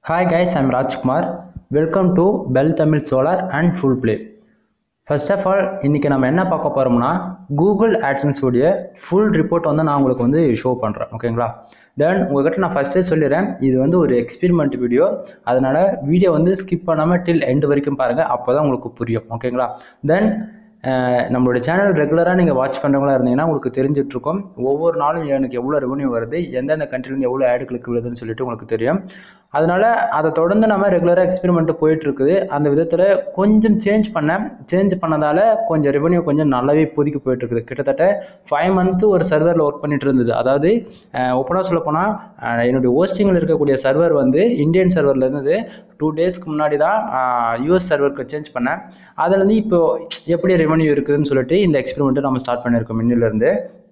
Hi guys, I'm Rajkumar. Welcome to Bell Tamil Solar and Full Play. First of all இன்னைக்கு நம்ம என்ன பார்க்க போறோம்னா கூகுள் ஆட்சன்ஸ் உடைய ஃபுல் ரிப்போர்ட் வந்து நான் உங்களுக்கு வந்து ஷோ பண்ணுறேன் ஓகேங்களா தென் உங்ககிட்ட நான் ஃபர்ஸ்டே சொல்லிடுறேன் இது வந்து ஒரு எக்ஸ்பெரிமெண்ட் வீடியோ அதனால வீடியோ வந்து ஸ்கிப் பண்ணாமல் டில் எண்டு வரைக்கும் பாருங்கள் அப்போ தான் உங்களுக்கு புரியும் ஓகேங்களா தென் நம்மளோட சேனல் ரெகுலராக நீங்கள் வாட்ச் பண்ணுறவங்களா இருந்தீங்கன்னா உங்களுக்கு தெரிஞ்சுட்டு இருக்கும் ஒவ்வொரு நாளும் எனக்கு எவ்வளோ ரெவன்யூ வருது எந்தெந்த கண்ட்ரிலேருந்து எவ்வளோ ஆடு கிளிக் விழுதுன்னு சொல்லிட்டு உங்களுக்கு தெரியும் அதனால அதை தொடர்ந்து நம்ம ரெகுலராக எக்ஸ்பெரிமெண்ட் போயிட்டு இருக்குது அந்த விதத்தில் கொஞ்சம் சேஞ்ச் பண்ணேன் சேஞ்ச் பண்ணதால கொஞ்சம் ரெவன்யூ கொஞ்சம் நல்லாவே இப்போதைக்கு போயிட்டு இருக்குது கிட்டத்தட்ட ஃபைவ் மந்த்து ஒரு சர்வரில் ஒர்க் பண்ணிட்டு இருந்தது அதாவது ஓப்பனாக சொல்ல போனால் என்னுடைய ஹோஸ்டிங்கில் இருக்கக்கூடிய சர்வர் வந்து இந்தியன் சர்வரில் இருந்தது டூ டேஸ்க்கு முன்னாடி தான் யூஎஸ் சர்வருக்கு சேஞ்ச் பண்ணேன் அதுலேருந்து இப்போ எப்படி ரெவன்யூ இருக்குதுன்னு சொல்லிட்டு இந்த எக்ஸ்பெரிமெண்ட்டை நம்ம ஸ்டார்ட் பண்ணியிருக்கோம் இன்னிலேருந்து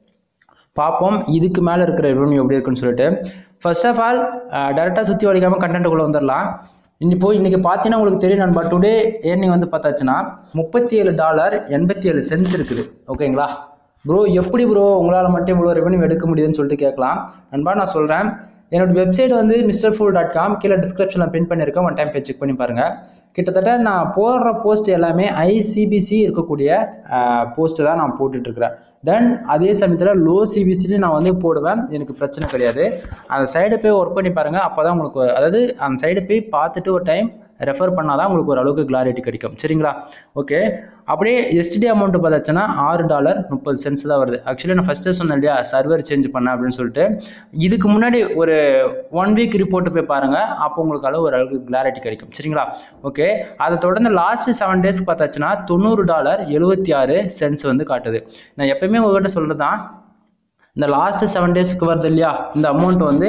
பார்ப்போம் இதுக்கு மேலே இருக்கிற ரெவன்யூ எப்படி இருக்குன்னு சொல்லிட்டு ஃபர்ஸ்ட் ஆஃப் ஆல் டேரெக்டாக சுற்றி வலிக்காமல் கண்டென்ட்டுக்குள்ளே வந்துடலாம் இப்போ இன்னைக்கு பார்த்தீங்கன்னா உங்களுக்கு தெரியும் நண்பா டுடே ஏர்னிங் வந்து பார்த்தாச்சுன்னா முப்பத்தி ஏழு டாலர் எண்பத்தி ஏழு சென்ஸ் இருக்குது ஓகேங்களா ப்ரோ எப்படி ப்ரோ உங்களால் மட்டும் இவ்வளோ ரெவன்யூ எடுக்க முடியுதுன்னு சொல்லிட்டு கேட்கலாம் நண்பா நான் சொல்கிறேன் என்னோட வெப்சைட் வந்து மிஸ்டர் ஃபுல் டாட் காம் கீழே டிஸ்கிரிப்ஷனில் பின் பண்ணியிருக்கேன் ஒன் டைம் போய் செக் பண்ணி பாருங்கள் கிட்டத்தட்ட நான் போடுற போஸ்ட் எல்லாமே ஐசிபிசி இருக்கக்கூடிய போஸ்ட்டு தான் நான் போட்டுட்ருக்கிறேன் தென் அதே சமயத்தில் லோ சிபிசிலையும் நான் வந்து போடுவேன் எனக்கு பிரச்சனை கிடையாது அந்த சைடு போய் ஒர்க் பண்ணி பாருங்கள் அப்போ தான் உங்களுக்கு அதாவது அந்த சைடு போய் பார்த்துட்டு ஒரு டைம் ரெஃபர் பண்ணால் தான் உங்களுக்கு ஒரு அளவுக்கு கிளாரிட்டி கிடைக்கும் சரிங்களா ஓகே அப்படியே எஸ்டிடி அமௌண்ட் பார்த்தாச்சுன்னா ஆறு டாலர் முப்பது சென்ஸ் தான் வருது ஆக்சுவலி நான் ஃபஸ்ட்டே சொன்னேன் இல்லையா சர்வர் சேஞ்ச் பண்ணேன் அப்படின்னு சொல்லிட்டு இதுக்கு முன்னாடி ஒரு ஒன் வீக் ரிப்போர்ட் போய் பாருங்கள் அப்போ உங்களுக்கு அளவு ஒரு அளவுக்கு கிளாரிட்டி கிடைக்கும் சரிங்களா ஓகே அதை தொடர்ந்து லாஸ்ட் செவன் டேஸ்க்கு பார்த்தாச்சுன்னா தொண்ணூறு டாலர் எழுபத்தி ஆறு சென்ஸ் வந்து காட்டுது நான் எப்பயுமே உங்ககிட்ட சொல்கிறது தான் இந்த லாஸ்ட் செவன் டேஸ்க்கு வருது இல்லையா இந்த அமௌண்ட் வந்து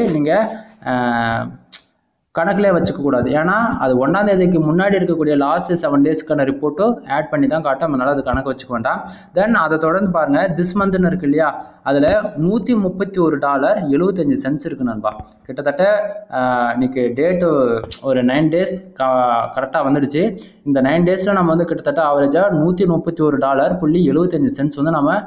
நீங்கள் கணக்கிலே வச்சுக்க கூடாது ஏன்னா அது ஒன்றாம் தேதிக்கு முன்னாடி இருக்கக்கூடிய லாஸ்ட் செவன் டேஸ்க்கான ரிப்போர்ட்டும் ஆட் பண்ணி தான் காட்டும் அதனால அது கணக்கு வச்சுக்க வேண்டாம் தென் அதை தொடர்ந்து பாருங்க திஸ் மந்த்னு இருக்கு இல்லையா அதில் நூற்றி முப்பத்தி ஒரு டாலர் எழுபத்தஞ்சு சென்ஸ் இருக்கு நண்பா கிட்டத்தட்ட இன்னைக்கு டேட்டு ஒரு நைன் டேஸ் கரெக்டாக வந்துடுச்சு இந்த நைன் டேஸில் நம்ம வந்து கிட்டத்தட்ட ஆவரேஜாக நூற்றி முப்பத்தி ஒரு டாலர் புள்ளி எழுபத்தஞ்சு சென்ஸ் வந்து நம்ம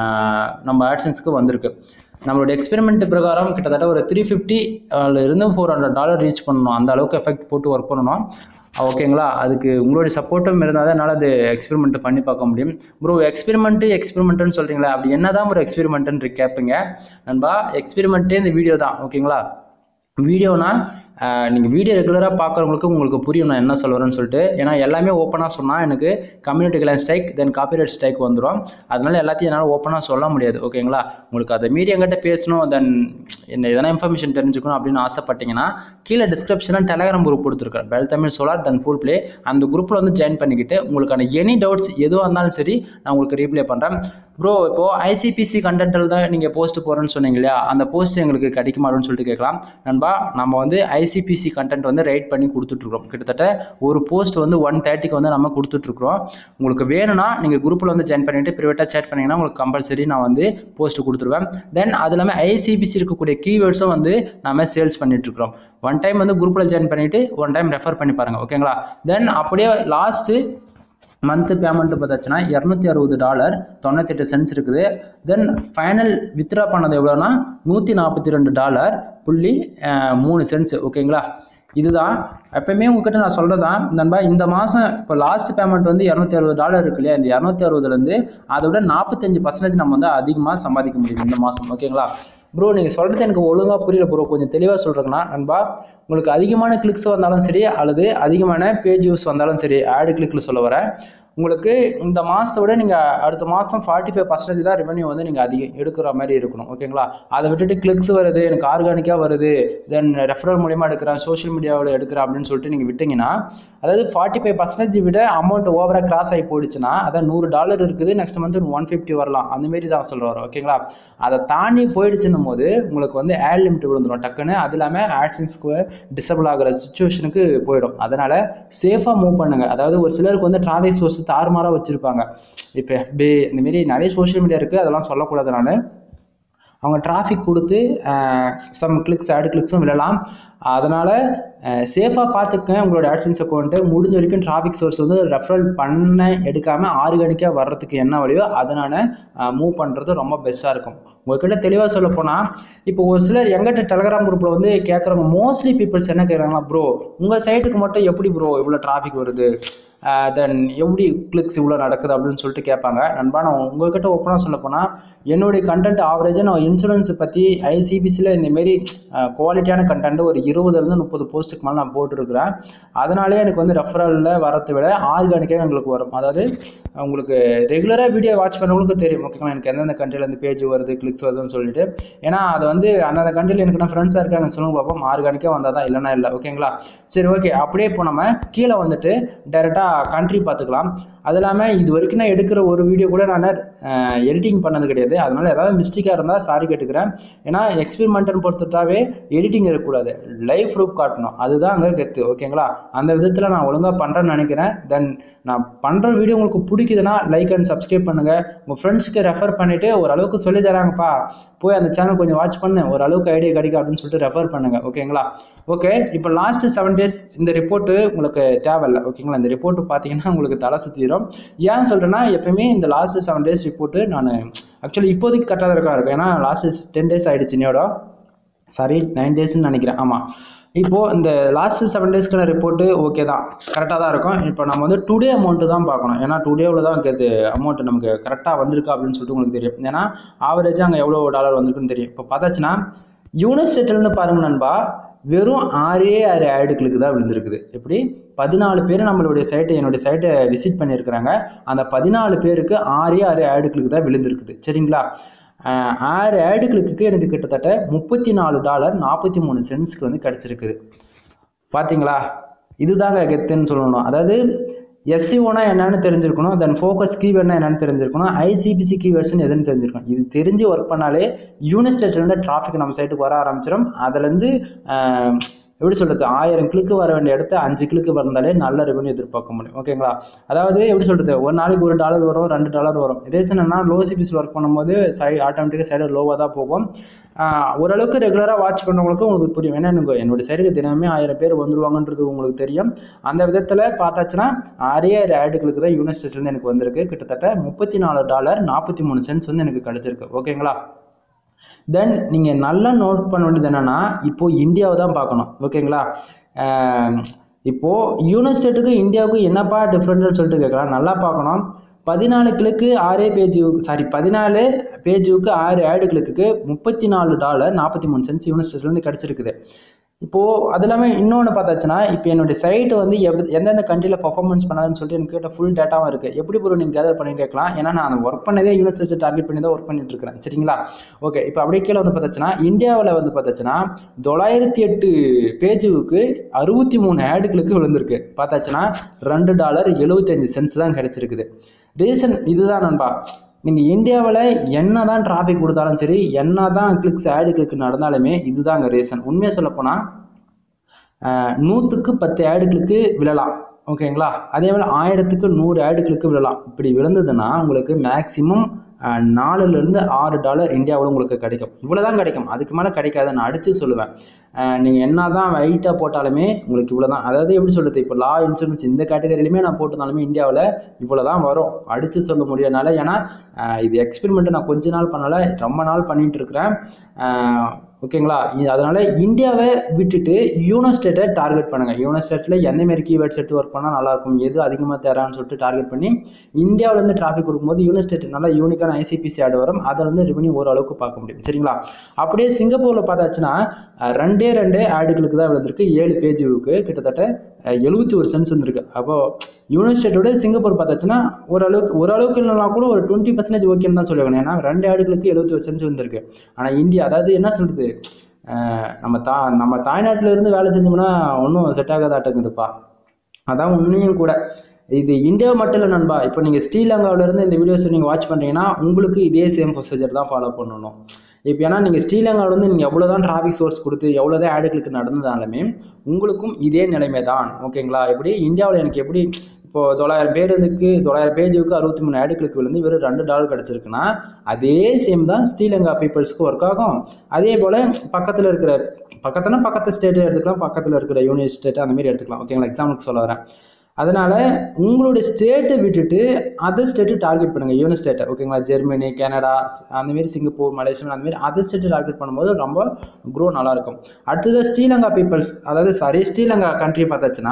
நம்ம ஆட்சன்ஸ்க்கு வந்திருக்கு நம்மளோட எக்ஸ்பெரிமெண்ட் பிரகாரம் கிட்டத்தட்ட ஒரு த்ரீ ஃபிஃப்டி இருந்து ஃபோர் ஹண்ட்ரட் டாலர் ரீச் பண்ணணும் அந்த அளவுக்கு எஃபெக்ட் போட்டு ஒர்க் பண்ணணும் ஓகேங்களா அதுக்கு உங்களுடைய சப்போர்ட்டும் இருந்தால் தான் என்னால் அது எக்ஸ்பெரிமெண்ட் பண்ணி பார்க்க முடியும் ப்ரோ எக்ஸ்பெரிமெண்ட்டு எக்ஸ்பெரிமெண்ட்டுன்னு சொல்கிறீங்களா அப்படி என்ன தான் ஒரு எக்ஸ்பெரிமெண்ட்டுன்னு கேட்பீங்க நண்பா எக்ஸ்பெரிமெண்ட்டே இந்த வீடியோ தான் ஓகேங்களா வீடியோனா நீங்கள் வீடியோ ரெகுலராக பார்க்குறவங்களுக்கு உங்களுக்கு புரியும் நான் என்ன சொல்கிறேன்னு சொல்லிட்டு ஏன்னா எல்லாமே ஓப்பனாக சொன்னால் எனக்கு கம்யூனிட்டி கிளான் ஸ்ட்ரைக் தென் காப்பிரைட் ஸ்ட்ரைக் வந்துடும் அதனால எல்லாத்தையும் என்னால் ஓப்பனாக சொல்ல முடியாது ஓகேங்களா உங்களுக்கு அதை மீறி எங்கிட்ட பேசணும் தென் என்ன எதனா இன்ஃபர்மேஷன் தெரிஞ்சுக்கணும் அப்படின்னு ஆசைப்பட்டீங்கன்னா கீழே டிஸ்கிரிப்ஷனில் டெலகிராம் குரூப் கொடுத்துருக்கேன் bell Tamil solar then full play அந்த குரூப்பில் வந்து ஜாயின் பண்ணிக்கிட்டு உங்களுக்கான எனி டவுட்ஸ் எதுவாக இருந்தாலும் சரி நான் உங்களுக்கு ரீப்ளே பண்ணுறேன் ப்ரோ இப்போ ஐசிபிசி கண்டென்ட்டில் தான் நீங்கள் போஸ்ட் போகிறேன்னு சொன்னீங்க இல்லையா அந்த போஸ்ட் எங்களுக்கு கிடைக்குமான்னு சொல்லிட்டு கேட்கலாம் நண்பா நம்ம வந்து ஐசிபிசி கண்டென்ட் வந்து ரைட் பண்ணி கொடுத்துட்ருக்கோம் கிட்டத்தட்ட ஒரு போஸ்ட் வந்து ஒன் தேர்ட்டிக்கு வந்து நம்ம கொடுத்துட்ருக்குறோம் உங்களுக்கு வேணும்னா நீங்கள் குரூப்பில் வந்து ஜாயின் பண்ணிவிட்டு ப்ரைவேட்டாக சேட் பண்ணிங்கன்னா உங்களுக்கு கம்பல்சரி நான் வந்து போஸ்ட் கொடுத்துருவேன் தென் அது இல்லாமல் ஐசிபிசி இருக்கக்கூடிய கீவேர்ட்ஸும் வந்து நம்ம சேல்ஸ் பண்ணிட்டுருக்குறோம் ஒன் டைம் வந்து குரூப்பில் ஜாயின் பண்ணிவிட்டு ஒன் டைம் ரெஃபர் பண்ணி பாருங்கள் ஓகேங்களா தென் அப்படியே லாஸ்ட்டு மந்த்து பேமெண்ட்டு பார்த்தாச்சுன்னா இரநூத்தி அறுபது டாலர் தொண்ணூத்தெட்டு சென்ஸ் இருக்குது தென் ஃபைனல் வித்ட்ரா பண்ணது எவ்வளோனா நூற்றி நாற்பத்தி ரெண்டு டாலர் புள்ளி மூணு சென்ஸ் ஓகேங்களா இதுதான் எப்பயுமே உங்ககிட்ட நான் சொல்கிறது தான் நண்பா இந்த மாதம் இப்போ லாஸ்ட் பேமெண்ட் வந்து இரநூத்தி அறுபது டாலர் இருக்கு இல்லையா இந்த இரநூத்தி அறுபதுலேருந்து அதை விட நாற்பத்தஞ்சு பர்சன்டேஜ் நம்ம வந்து அதிகமாக சம்பாதிக்க முடியும் இந்த மாதம் ஓகேங்களா ப்ரோ நீங்கள் சொல்கிறது எனக்கு ஒழுங்காக புரியல ப்ரோ கொஞ்சம் தெளிவாக சொல்கிறேங்கன்னா நண்பா உங்களுக்கு அதிகமான கிளிக்ஸ் வந்தாலும் சரி அல்லது அதிகமான பேஜ் யூஸ் வந்தாலும் சரி ஆடு கிளிக்கில் சொல்ல வரேன் உங்களுக்கு இந்த மாதத்தை விட நீங்கள் அடுத்த மாதம் ஃபார்ட்டி ஃபைவ் பர்சன்டேஜ் தான் ரெவன்யூ வந்து நீங்கள் அதிகம் எடுக்கிற மாதிரி இருக்கணும் ஓகேங்களா அதை விட்டுட்டு கிளிக்ஸ் வருது எனக்கு ஆர்கானிக்காக வருது தென் ரெஃபரல் மூலியமாக எடுக்கிறேன் சோஷியல் மீடியாவில் எடுக்கிறேன் அப்படின்னு சொல்லிட்டு நீங்கள் விட்டீங்கன்னா அதாவது ஃபார்ட்டி ஃபைவ் பர்சன்டேஜ் விட அமௌண்ட் ஓவராக கிராஸ் ஆகி போயிடுச்சுன்னா அதான் நூறு டாலர் இருக்குது நெக்ஸ்ட் மந்த் ஒன் ஃபிஃப்டி வரலாம் அந்த மாரி தான் சொல்ல வரோம் ஓகேங்களா அதை தாண்டி போயிடுச்சுன்னும் போது உங்களுக்கு வந்து ஆட் லிமிட் விழுந்துடும் டக்குன்னு அது இல்லாமல் ஆட்சன்ஸ்க்கு டிசபிள் ஆகிற சுச்சுவேஷனுக்கு போயிடும் அதனால சேஃபாக மூவ் பண்ணுங்க அதாவது ஒரு சிலருக்கு வந்து டிராஃபிக் சோர்ஸ் தாறுமாறாக வச்சுருப்பாங்க இப்போ எஃபி இந்த மாரி நிறைய சோஷியல் மீடியா இருக்குது அதெல்லாம் சொல்லக்கூடாது நான் அவங்க டிராஃபிக் கொடுத்து சம் கிளிக்ஸ் ஆடு கிளிக்ஸும் விழலாம் அதனால் சேஃபாக பார்த்துக்கங்க உங்களோட ஆட்சன்ஸ் அக்கௌண்ட்டு முடிஞ்ச வரைக்கும் டிராஃபிக் சோர்ஸ் வந்து ரெஃபரல் பண்ண எடுக்காமல் ஆர்கானிக்காக வர்றதுக்கு என்ன வழியோ அதை நான் மூவ் பண்ணுறது ரொம்ப பெஸ்ட்டாக இருக்கும் உங்ககிட்ட தெளிவாக சொல்ல போனால் இப்போ ஒரு சிலர் எங்கிட்ட டெலகிராம் குரூப்பில் வந்து கேட்குறவங்க மோஸ்ட்லி பீப்புள்ஸ் என்ன கேட்குறாங்கன்னா ப்ரோ உங்கள் சைட்டுக்கு மட்டும் எப்படி ப்ரோ இவ்வளோ டிராஃபிக் வருது தென் எப்படி கிளிக்ஸ் இவ்வளோ நடக்குது அப்படின்னு சொல்லிட்டு கேட்பாங்க நண்பா நான் உங்ககிட்ட ஓப்பனாக சொல்ல போனால் என்னுடைய கண்டென்ட் ஆவரேஜாக நான் இன்சூரன்ஸ் பற்றி ஐசிபிசியில் இந்தமாரி குவாலிட்டியான கண்டென்ட் ஒரு இருபதுலேருந்து முப்பது போஸ்ட்டுக்கு மேலே நான் போட்டுருக்கிறேன் அதனாலே எனக்கு வந்து ரெஃபரலில் வரதை விட ஆர்கானிக்காக எங்களுக்கு வரும் அதாவது உங்களுக்கு ரெகுலராக வீடியோ வாட்ச் பண்ணவங்களுக்கு தெரியும் ஓகேங்களா எனக்கு எந்தெந்த கண்ட்ரிலேருந்து பேஜ் வருது கிளிக்ஸ் வருதுன்னு சொல்லிட்டு ஏன்னா அது வந்து அந்தந்த கண்ட்ரியில் எனக்கு நான் ஃப்ரெண்ட்ஸாக இருக்காங்க சொல்லுங்க பார்ப்போம் ஆர்கானிக்காக வந்தால் தான் இல்லைனா இல்லை ஓகேங்களா சரி ஓகே அப்படியே இப்போ நம்ம கீழே வந்துட்டு டேரெக்டாக கண்ட்ரி பார்த்துக்கலாம் அது இல்லாமல் இது வரைக்கும் நான் எடுக்கிற ஒரு வீடியோ கூட நான் எடிட்டிங் பண்ணது கிடையாது அதனால ஏதாவது மிஸ்டேக்காக இருந்தால் சாரி கேட்டுக்கிறேன் ஏன்னா எக்ஸ்பெரிமெண்ட்னு பொறுத்துட்டாவே எடிட்டிங் இருக்கக்கூடாது லைவ் ப்ரூஃப் காட்டணும் அதுதான் அங்கே கெத்து ஓகேங்களா அந்த விதத்தில் நான் ஒழுங்காக பண்ணுறேன்னு நினைக்கிறேன் தென் நான் பண்ணுற வீடியோ உங்களுக்கு பிடிக்குதுன்னா லைக் அண்ட் சப்ஸ்கிரைப் பண்ணுங்கள் உங்கள் ஃப்ரெண்ட்ஸுக்கு ரெஃபர் பண்ணிவிட்டு ஓரளவுக்கு சொல்லி தராங்கப்பா போய் அந்த சேனல் கொஞ்சம் வாட்ச் பண்ணு ஓரளவுக்கு ஐடியா கிடைக்கும் அப்படின்னு சொல்லிட்டு ரெஃபர் பண்ணுங்கள் ஓகேங்களா ஓகே இப்போ லாஸ்ட் செவன் டேஸ் இந்த ரிப்போர்ட்டு உங்களுக்கு தேவையில்லை ஓகேங்களா இந்த ரிப்போர்ட் பார்த்தீங்கன்னா உங்களுக்கு தலை சுற்றிடும் ஏன் சொல்கிறேன்னா எப்பயுமே இந்த லாஸ்ட் செவன் டேஸ் ரிப்போர்ட்டு நான் ஆக்சுவலி இப்போதைக்கு கரெக்டாக தான் இருக்கா இருக்கும் ஏன்னா லாஸ்ட் டென் டேஸ் ஆயிடுச்சு இன்னையோட சாரி நைன் டேஸ்ன்னு நினைக்கிறேன் ஆமாம் இப்போது இந்த லாஸ்ட் செவன் டேஸ்க்கான ரிப்போர்ட்டு ஓகே தான் கரெக்டாக தான் இருக்கும் இப்போ நம்ம வந்து டுடே அமௌண்ட்டு தான் பார்க்கணும் ஏன்னா டுடேவில் தான் இது அமௌண்ட் நமக்கு கரெக்டாக வந்திருக்கா அப்படின்னு சொல்லிட்டு உங்களுக்கு தெரியும் ஏன்னா ஆவரேஜாக அங்கே எவ்வளோ டாலர் வந்திருக்குன்னு தெரியும் இப்போ பார்த்தாச்சுன்னா யூனிசெட்டில்னு பாருங்க நண்பா வெறும் ஆறே ஆறு ஆடுகளுக்கு தான் விழுந்திருக்குது எப்படி பதினாலு பேர் நம்மளுடைய சைட்டை என்னுடைய சைட்டை விசிட் பண்ணியிருக்கிறாங்க அந்த பதினாலு பேருக்கு ஆறே ஆறு ஆடுகளுக்கு தான் விழுந்திருக்குது சரிங்களா ஆறு ஆடுகளுக்கு எனக்கு கிட்டத்தட்ட முப்பத்தி நாலு டாலர் நாற்பத்தி மூணு சென்ட்ஸ்க்கு வந்து கிடச்சிருக்குது பார்த்தீங்களா இதுதாங்க கெத்துன்னு சொல்லணும் அதாவது எஸ்சிஓனா என்னன்னு தெரிஞ்சிருக்கணும் தென் ஃபோக்கஸ் கீவேர்ட்னா என்னன்னு தெரிஞ்சிருக்கணும் ஐசிபிசி கீவேர்ட்ஸ்னு எதுன்னு தெரிஞ்சிருக்கணும் இது தெரிஞ்சு ஒர்க் பண்ணாலே யூனிஸ்டேட்லேருந்து டிராஃபிக் நம்ம சைட்டுக்கு வர ஆரம்பிச்சிடும் அதுலேருந்து எப்படி சொல்கிறது ஆயிரம் கிளிக்கு வர வேண்டிய இடத்த அஞ்சு கிளிக்கு வந்தாலே நல்ல ரெவன்யூ எதிர்பார்க்க முடியும் ஓகேங்களா அதாவது எப்படி சொல்கிறது ஒரு நாளைக்கு ஒரு டாலர் வரும் ரெண்டு டாலர் வரும் ரீசன் என்ன லோ சிபிஸில் ஒர்க் பண்ணும்போது சை ஆட்டோமேட்டிக்காக சைடு லோவாக தான் போகும் ஓரளவுக்கு ரெகுலராக வாட்ச் பண்ணவங்களுக்கு உங்களுக்கு புரியும் ஏன்னா எனக்கு என்னோட சைடுக்கு தினமே ஆயிரம் பேர் வந்துருவாங்கன்றது உங்களுக்கு தெரியும் அந்த விதத்தில் பார்த்தாச்சுன்னா ஆறே ஆறு ஆடுகளுக்கு தான் யூனிவர்சிட்டிலேருந்து எனக்கு வந்திருக்கு கிட்டத்தட்ட முப்பத்தி நாலு டாலர் நாற்பத்தி மூணு சென்ட்ஸ் வந்து எனக்கு கிடச்சிருக்கு ஓகேங்களா தென் நீங்கள் நல்லா நோட் பண்ண வேண்டியது என்னென்னா இப்போது இந்தியாவை தான் பார்க்கணும் ஓகேங்களா இப்போது யூனிஸ்டேட்டுக்கு இந்தியாவுக்கும் என்னப்பா டிஃப்ரெண்ட்னு சொல்லிட்டு கேட்கலாம் நல்லா பார்க்கணும் பதினாலு கிழக்கு ஆறே பேஜ் சாரி பதினாலு பேஜுக்கு ஆறு ஆடு கிழக்குக்கு முப்பத்தி நாலு டாலர் நாற்பத்தி மூணு சென்ஸ் யூனிவர்சிட்டிலேருந்து கிடச்சிருக்குது இப்போது அது இல்லாமல் இன்னொன்று பார்த்தாச்சுன்னா இப்போ என்னுடைய சைட்டு வந்து எப் எந்தெந்த கண்ட்ரியில் பர்ஃபார்மன்ஸ் பண்ணாதுன்னு சொல்லிட்டு எனக்கு கேட்ட ஃபுல் டேட்டாவும் இருக்குது எப்படி ப்ரோ நீங்கள் கேதர் பண்ணி கேட்கலாம் ஏன்னா நான் ஒர்க் பண்ணதே யூனிவர்சிட்டி டார்கெட் பண்ணி தான் ஒர்க் பண்ணிட்டு இருக்கிறேன் சரிங்களா ஓகே இப்போ அப்படியே கீழே வந்து பார்த்தாச்சுன்னா இந்தியாவில் வந்து பார்த்தாச்சுன்னா தொள்ளாயிரத்தி எட்டு பேஜுக்கு அறுபத்தி மூணு ஆடுகளுக்கு விழுந்திருக்கு பார்த்தாச்சுன்னா ரெண்டு டாலர் எழுபத்தஞ்சு சென்ஸ் தான் கிடைச்சிருக்குது ரீசன் இதுதான் நண்பா நீங்கள் இந்தியாவில் என்ன தான் டிராஃபிக் கொடுத்தாலும் சரி என்ன தான் கிளிக்ஸ் ஆடு கிளிக் நடந்தாலுமே இதுதாங்க ரீசன் உண்மையாக சொல்லப்போனால் நூற்றுக்கு பத்து ஆடுகளுக்கு விழலாம் ஓகேங்களா அதே போல் ஆயிரத்துக்கு நூறு ஆடுகளுக்கு விழலாம் இப்படி விழுந்ததுன்னா உங்களுக்கு மேக்ஸிமம் நாலுலேருந்து ஆறு டாலர் இந்தியாவில் உங்களுக்கு கிடைக்கும் இவ்வளோ தான் கிடைக்கும் அதுக்கு மேலே கிடைக்காது நான் அடித்து சொல்லுவேன் நீங்கள் என்ன தான் வெயிட்டாக போட்டாலுமே உங்களுக்கு இவ்வளோ தான் அதாவது எப்படி சொல்கிறது இப்போ லா இன்சூரன்ஸ் இந்த கேட்டகரியிலுமே நான் போட்டிருந்தாலுமே இந்தியாவில் இவ்வளோ தான் வரும் அடித்து சொல்ல முடியாதனால ஏன்னா இது எக்ஸ்பெரிமெண்ட்டு நான் கொஞ்ச நாள் பண்ணலை ரொம்ப நாள் பண்ணிகிட்டு இருக்கிறேன் ஓகேங்களா அதனால இந்தியாவை விட்டுட்டு யூனிவர்ஸ்டேட்டை டார்கெட் பண்ணுங்க யூனிவர்ஸ்டேட்டில் எந்த மாதிரி கீவேர்ட்ஸ் எடுத்து ஒர்க் பண்ணால் நல்லாயிருக்கும் எது அதிகமாக தரான்னு சொல்லிட்டு டார்கெட் பண்ணி இந்தியாவிலேருந்து டிராஃபிக் கொடுக்கும்போது யூனிவர்ஸ்டேட் நல்லா யூனிக்கான ஐசிபிசி ஆடு வரும் அதில் வந்து ரெவன்யூ ஓரளவுக்கு பார்க்க முடியும் சரிங்களா அப்படியே சிங்கப்பூரில் பார்த்தாச்சுன்னா ரெண்டே ரெண்டே ஆடுகளுக்கு தான் விழுந்திருக்கு ஏழு பேஜுக்கு கிட்டத்தட்ட எழுபத்தி ஒரு சென்ஸ் வந்திருக்கு அப்போது யூனிவர்சிட்டியோட சிங்கப்பூர் பார்த்தாச்சுன்னா ஓரளவுக்கு ஓரளவுக்கு இல்லைனா கூட ஒரு டுவெண்ட்டி பர்சன்டேஜ் ஓகேன்னு தான் சொல்லுவாங்க ஏன்னா ரெண்டு ஆடுகளுக்கு எழுபத்தி ஒரு சென்ஸ் வந்திருக்கு ஆனால் இந்தியா அதாவது என்ன சொல்கிறது நம்ம தா நம்ம தாய்நாட்டில் இருந்து வேலை செஞ்சோம்னா ஒன்றும் செட் ஆகாதாட்டங்குதுப்பா அதான் உண்மையும் கூட இது இந்தியா மட்டும் இல்லை நண்பா இப்போ நீங்கள் ஸ்ரீலங்காவிலேருந்து இந்த வீடியோஸை நீங்கள் வாட்ச் பண்ணுறீங்கன்னா உங்களுக்கு இதே சேம் ப்ரொசீஜர் தான் ஃபாலோ பண்ணணும் இப்போ ஏன்னா நீங்கள் ஸ்ரீலங்காவிலேருந்து நீங்கள் எவ்வளோ தான் டிராஃபிக் சோர்ஸ் கொடுத்து எவ்வளோ தான் ஆடுகளுக்கு நடந்ததாலுமே உங்களுக்கும் இதே நிலைமை தான் ஓகேங்களா எப்படி இந்தியாவில் எனக்கு எப்படி இப்போ தொள்ளாயிரம் பேருக்கு தொள்ளாயிரம் பேஜுக்கு அறுபத்தி மூணு ஆடு கிளிக் விழுந்து வெறும் ரெண்டு டாலர் கிடச்சிருக்குன்னா அதே சேம் தான் ஸ்ரீலங்கா பீப்புள்ஸ்க்கு ஒர்க் ஆகும் அதே போல் பக்கத்தில் இருக்கிற பக்கத்துனா பக்கத்து ஸ்டேட்டை எடுத்துக்கலாம் பக்கத்தில் இருக்கிற யூனியன் ஸ்டேட் அந்த மாதிரி எடுத்துக்கலாம் ஓகேங்களா எக்ஸாம்பிளுக்கு சொல்ல வரேன் அதனால உங்களுடைய ஸ்டேட்டை விட்டுட்டு அதர் ஸ்டேட்டை டார்கெட் பண்ணுங்க யூனியன் ஸ்டேட்டை ஓகேங்களா ஜெர்மனி கனடா அந்த மாதிரி சிங்கப்பூர் மலேசியா அந்த மாதிரி அதர் ஸ்டேட்டை டார்கெட் பண்ணும்போது ரொம்ப க்ரோ நல்லா இருக்கும் அடுத்தது ஸ்ரீலங்கா பீப்புள்ஸ் அதாவது சாரி ஸ்ரீலங்கா கண்ட்ரி பார்த்தாச்சுன்னா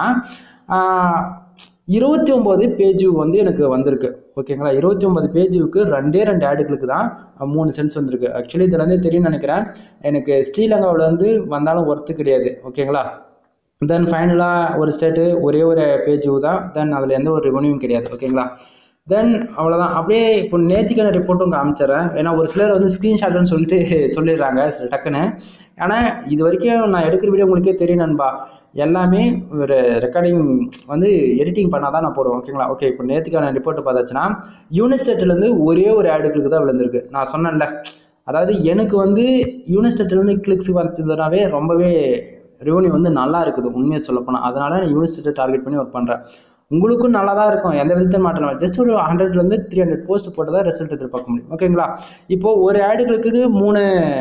இருபத்தி ஒம்பது பேஜ் வந்து எனக்கு வந்திருக்கு ஓகேங்களா இருபத்தி ஒன்பது பேஜுக்கு ரெண்டே ரெண்டு ஆடுகளுக்கு தான் மூணு சென்ஸ் வந்திருக்கு ஆக்சுவலி இதுல இருந்து தெரியும்னு நினைக்கிறேன் எனக்கு ஸ்ரீலங்காவில் வந்து வந்தாலும் ஒர்த்து கிடையாது ஓகேங்களா தென் ஃபைனலாக ஒரு ஸ்டேட்டு ஒரே ஒரு பேஜ் தான் தென் அதில் எந்த ஒரு ரெவன்யூவும் கிடையாது ஓகேங்களா தென் அவ்வளோதான் அப்படியே இப்போ நேத்திக்கான ரிப்போர்ட்டும் காமிச்சிடறேன் ஏன்னா ஒரு சிலர் வந்து ஸ்க்ரீன்ஷாட்னு சொல்லிட்டு சொல்லிடுறாங்க டக்குன்னு ஆனால் இது வரைக்கும் நான் எடுக்கிற வீடியோ உங்களுக்கே தெரியும் நண்பா எல்லாமே ஒரு ரெக்கார்டிங் வந்து எடிட்டிங் பண்ணால் தான் நான் போடுவேன் ஓகேங்களா ஓகே இப்போ நேற்றுக்கான ரிப்போர்ட் பார்த்தாச்சுன்னா யூனிஸ்டேட்லேருந்து ஒரே ஒரு ஆடுகளுக்கு தான் விழுந்திருக்கு நான் சொன்னேன்ல அதாவது எனக்கு வந்து யூனிஸ்டேட்லேருந்து கிளிக்ஸ் வந்ததுனாவே ரொம்பவே ரெவன்யூ வந்து நல்லா இருக்குது உண்மையை சொல்லப்போனால் அதனால நான் யூனிவர்சிட்டி டார்கெட் பண்ணி ஒர்க் பண்ணுறேன் உங்களுக்கும் நல்லா தான் இருக்கும் எந்த விதத்தையும் மாற்றலாம் ஜஸ்ட் ஒரு ஹண்ட்ரட்லேருந்து த்ரீ ஹண்ட்ரட் போஸ்ட் போட்டு தான் ரிசல்ட் எதிர்பார்க்க முடியும் ஓகேங்களா இப்போ ஒரு ஆடுகளுக்கு மூணு